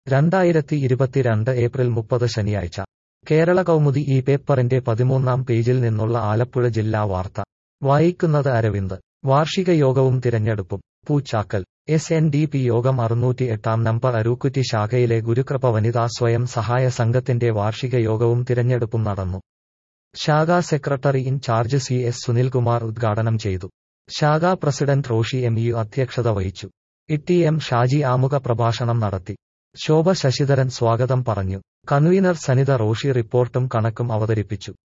രണ്ടായിരത്തി ഇരുപത്തിരണ്ട് ഏപ്രിൽ മുപ്പത് ശനിയാഴ്ച കേരള കൗമുദി ഈ പേപ്പറിന്റെ പതിമൂന്നാം പേജിൽ നിന്നുള്ള ആലപ്പുഴ ജില്ലാ വാർത്ത വായിക്കുന്നത് അരവിന്ദ് വാർഷിക യോഗവും തിരഞ്ഞെടുപ്പും Poochakkal S N D P യോഗം അറുന്നൂറ്റി എട്ടാം നമ്പർ അരൂക്കുറ്റി ശാഖയിലെ ഗുരുകൃപ വനിതാ സ്വയം സഹായ സംഘത്തിന്റെ വാർഷിക യോഗവും തിരഞ്ഞെടുപ്പും നടന്നു ശാഖാ secretary in charge C S Sunilkumar ഉദ്ഘാടനം ചെയ്തു ശാഖാ പ്രസിഡന്റ് റോഷി എം യു അധ്യക്ഷത വഹിച്ചു ഇട്ടി എം ഷാജി ആമുഖ പ്രഭാഷണം നടത്തി ശോഭ ശശിധരൻ സ്വാഗതം പറഞ്ഞു കൺവീനർ സനിത റോഷി റിപ്പോർട്ടും കണക്കും അവതരിപ്പിച്ചു